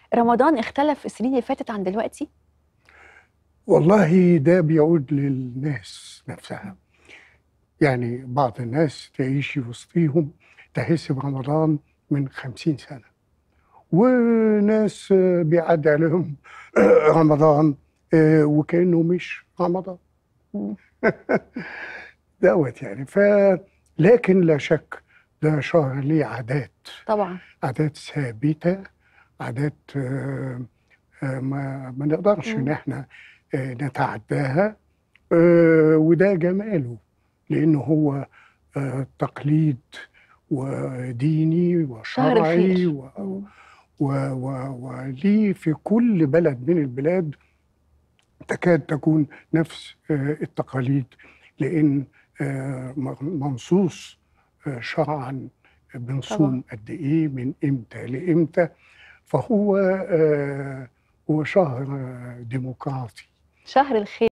رمضان اختلف السنين اللي فاتت عن دلوقتي والله ده بيعود للناس نفسها يعني بعض الناس تعيشي وسطيهم تحس برمضان من خمسين سنة وناس آه، بيعدي عليهم رمضان آه، وكأنه مش رمضان مم. دوت يعني ف لكن لا شك ده شهر ليه عادات طبعا عادات ثابتة عادات آه، آه، ما ما نقدرش مم. ان احنا آه، نتعداها آه، وده جماله لانه هو آه، تقليد وديني شهر وشرعي الخير و- مم. و- و- وليه في كل بلد من البلاد تكاد تكون نفس آه، التقاليد لان آه، منصوص آه، شرعا بنصوم قد ايه من امتى لامتى فهو آه، هو شهر آه، ديمقراطي شهر الخير